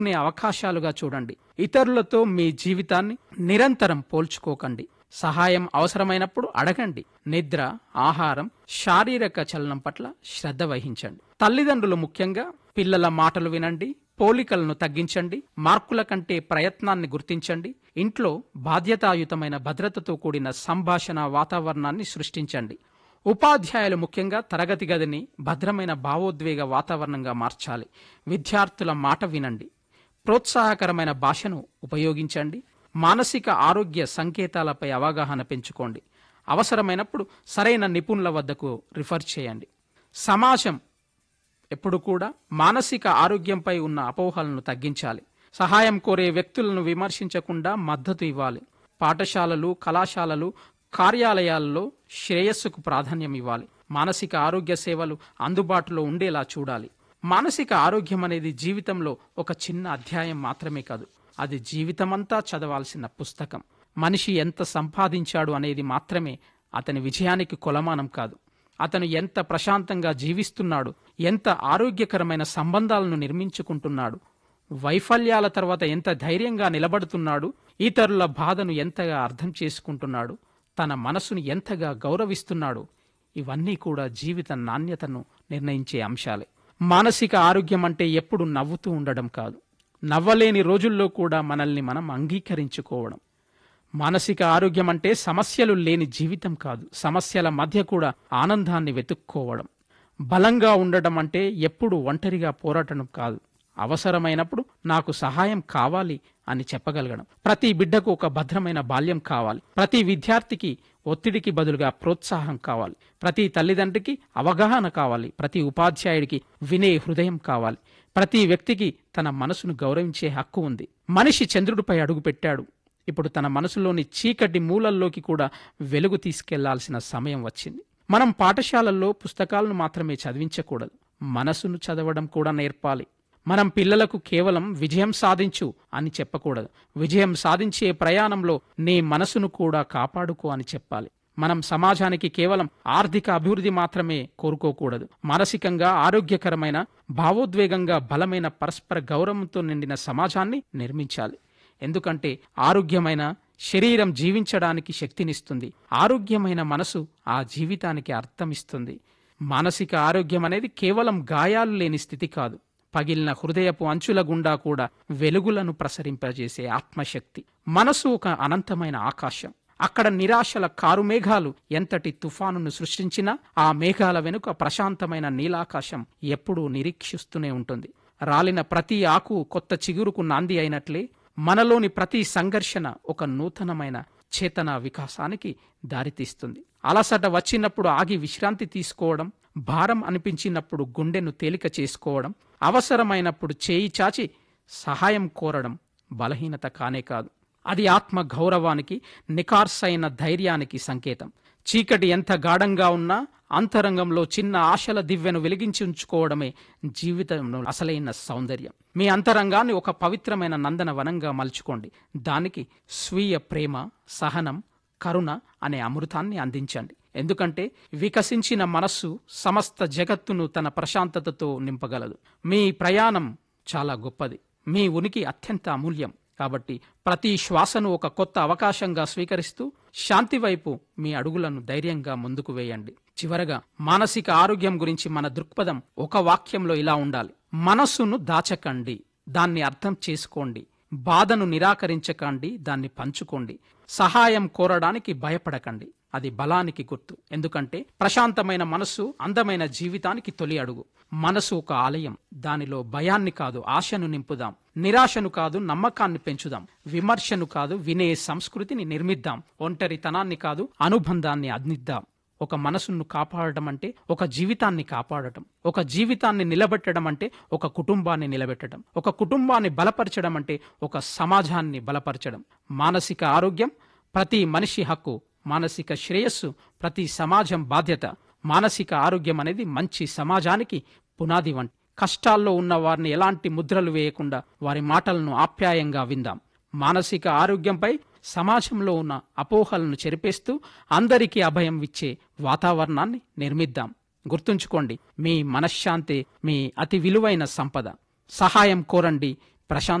నే అవకాశాలుగా చూడండి ఇతరులతో మీ జీవితాన్ని నిరంతరం పోల్చుకోకండి సహాయం అవసరమైనప్పుడు అడగండి నిద్ర ఆహారం శారీరక చలనం పట్ల శ్రద్ధ వహించండి తల్లిదండ్రులు ముఖ్యంగా పిల్లల మాటలు వినండి పోలికలను తగ్గించండి మార్కుల కంటే ప్రయత్నాన్ని గుర్తించండి ఇంట్లో బాధ్యతాయుతమైన భద్రతతో కూడిన సంభాషణ వాతావరణాన్ని సృష్టించండి ఉపాధ్యాయులు ముఖ్యంగా తరగతి గదిని భద్రమైన భావోద్వేగ వాతావరణంగా మార్చాలి విద్యార్థుల మాట వినండి ప్రోత్సాహకరమైన భాషను ఉపయోగించండి మానసిక ఆరోగ్య సంకేతాలపై అవగాహన పెంచుకోండి అవసరమైనప్పుడు సరైన నిపుణుల వద్దకు రిఫర్ చేయండి సమాజం ఎప్పుడు కూడా మానసిక ఆరోగ్యంపై ఉన్న అపోహలను తగ్గించాలి సహాయం కోరే వ్యక్తులను విమర్శించకుండా మద్దతు ఇవ్వాలి పాఠశాలలు కళాశాలలు కార్యాలయాల్లో శ్రేయస్సుకు ప్రాధాన్యం ఇవ్వాలి మానసిక ఆరోగ్య సేవలు అందుబాటులో ఉండేలా చూడాలి మానసిక ఆరోగ్యం అనేది జీవితంలో ఒక చిన్న అధ్యాయం మాత్రమే కాదు అది జీవితమంతా చదవాల్సిన పుస్తకం మనిషి ఎంత సంపాదించాడు అనేది మాత్రమే అతని విజయానికి కొలమానం కాదు అతను ఎంత ప్రశాంతంగా జీవిస్తున్నాడు ఎంత ఆరోగ్యకరమైన సంబంధాలను నిర్మించుకుంటున్నాడు వైఫల్యాల తర్వాత ఎంత ధైర్యంగా నిలబడుతున్నాడు ఇతరుల బాధను ఎంతగా అర్థం చేసుకుంటున్నాడు తన మనసును ఎంతగా గౌరవిస్తున్నాడు ఇవన్నీ కూడా జీవిత నాణ్యతను నిర్ణయించే అంశాలే మానసిక ఆరోగ్యం అంటే ఎప్పుడు నవ్వుతూ ఉండడం కాదు నవ్వలేని రోజుల్లో కూడా మనల్ని మనం అంగీకరించుకోవడం మానసిక ఆరోగ్యం అంటే సమస్యలు లేని జీవితం కాదు సమస్యల మధ్య కూడా ఆనందాన్ని వెతుక్కోవడం బలంగా ఉండడం అంటే ఎప్పుడు ఒంటరిగా పోరాటం కాదు అవసరమైనప్పుడు నాకు సహాయం కావాలి అని చెప్పగలగడం ప్రతి బిడ్డకు ఒక భద్రమైన బాల్యం కావాలి ప్రతి విద్యార్థికి ఒత్తిడికి బదులుగా ప్రోత్సాహం కావాలి ప్రతి తల్లిదండ్రికి అవగాహన కావాలి ప్రతి ఉపాధ్యాయుడికి వినే హృదయం కావాలి ప్రతి వ్యక్తికి తన మనసును గౌరవించే హక్కు ఉంది మనిషి చంద్రుడిపై అడుగుపెట్టాడు ఇప్పుడు తన మనసులోని చీకటి మూలల్లోకి కూడా వెలుగు తీసుకెళ్లాల్సిన సమయం వచ్చింది మనం పాఠశాలల్లో పుస్తకాలను మాత్రమే చదివించకూడదు మనసును చదవడం కూడా నేర్పాలి మనం పిల్లలకు కేవలం విజయం సాధించు అని చెప్పకూడదు విజయం సాధించే ప్రయాణంలో నీ మనసును కూడా కాపాడుకో అని చెప్పాలి మనం సమాజానికి కేవలం ఆర్థిక అభివృద్ధి మాత్రమే కోరుకోకూడదు మానసికంగా ఆరోగ్యకరమైన భావోద్వేగంగా బలమైన పరస్పర గౌరవంతో నిండిన సమాజాన్ని నిర్మించాలి ఎందుకంటే ఆరోగ్యమైన శరీరం జీవించడానికి శక్తినిస్తుంది ఆరోగ్యమైన మనసు ఆ జీవితానికి అర్థమిస్తుంది మానసిక ఆరోగ్యం అనేది కేవలం గాయాలు లేని స్థితి కాదు పగిలిన హృదయపు అంచుల గుండా కూడా వెలుగులను ప్రసరింపజేసే ఆత్మశక్తి మనసు ఒక అనంతమైన ఆకాశం అక్కడ నిరాశల కారు మేఘాలు ఎంతటి తుఫానును సృష్టించినా ఆ మేఘాల వెనుక ప్రశాంతమైన నీలాకాశం ఎప్పుడూ నిరీక్షిస్తూనే ఉంటుంది రాలిన ప్రతి ఆకు కొత్త చిగురుకు నాంది అయినట్లే మనలోని ప్రతి సంఘర్షణ ఒక నూతనమైన చేతన వికాసానికి దారితీస్తుంది అలసట వచ్చినప్పుడు ఆగి విశ్రాంతి తీసుకోవడం భారం అనిపించినప్పుడు గుండెను తేలిక చేసుకోవడం అవసరమైనప్పుడు చేయి చాచి సహాయం కోరడం బలహీనత కానే కాదు అది ఆత్మ గౌరవానికి నికార్సైన ధైర్యానికి సంకేతం చీకటి ఎంత గాఢంగా ఉన్నా అంతరంగంలో చిన్న ఆశల దివ్యను వెలిగించి ఉంచుకోవడమే జీవితంలో అసలైన సౌందర్యం మీ అంతరంగాన్ని ఒక పవిత్రమైన నందన వనంగా మలుచుకోండి దానికి స్వీయ ప్రేమ సహనం కరుణ అనే అమృతాన్ని అందించండి ఎందుకంటే వికసించిన మనస్సు సమస్త జగత్తును తన ప్రశాంతతతో నింపగలదు మీ ప్రయాణం చాలా గొప్పది మీ ఉనికి అత్యంత అమూల్యం కాబట్టి ప్రతి శ్వాసను ఒక కొత్త అవకాశంగా స్వీకరిస్తూ శాంతి వైపు మీ అడుగులను ధైర్యంగా ముందుకు వేయండి చివరగా మానసిక ఆరోగ్యం గురించి మన దృక్పథం ఒక వాక్యంలో ఇలా ఉండాలి మనస్సును దాచకండి దాన్ని అర్థం చేసుకోండి బాధను నిరాకరించకండి దాన్ని పంచుకోండి సహాయం కోరడానికి భయపడకండి అది బలానికి గుర్తు ఎందుకంటే ప్రశాంతమైన మనస్సు అందమైన జీవితానికి తొలి అడుగు మనసు ఒక ఆలయం దానిలో భయాన్ని కాదు ఆశను నింపుదాం నిరాశను కాదు నమ్మకాన్ని పెంచుదాం విమర్శను కాదు వినే సంస్కృతిని నిర్మిద్దాం ఒంటరితనాన్ని కాదు అనుబంధాన్ని అందిద్దాం ఒక మనసును కాపాడటం అంటే ఒక జీవితాన్ని కాపాడటం ఒక జీవితాన్ని నిలబెట్టడం అంటే ఒక కుటుంబాన్ని నిలబెట్టడం ఒక కుటుంబాన్ని బలపరచడం అంటే ఒక సమాజాన్ని బలపరచడం మానసిక ఆరోగ్యం ప్రతి మనిషి హక్కు మానసిక శ్రేయస్సు ప్రతి సమాజం బాధ్యత మానసిక ఆరోగ్యం అనేది మంచి సమాజానికి పునాది వంటి కష్టాల్లో ఉన్న వారిని ఎలాంటి ముద్రలు వేయకుండా వారి మాటలను ఆప్యాయంగా విందాం మానసిక ఆరోగ్యంపై సమాజంలో ఉన్న అపోహలను చెరిపేస్తూ అందరికీ అభయం ఇచ్చే వాతావరణాన్ని నిర్మిద్దాం గుర్తుంచుకోండి మీ మనశ్శాంతి మీ అతి విలువైన సంపద సహాయం కోరండి ప్రశాంత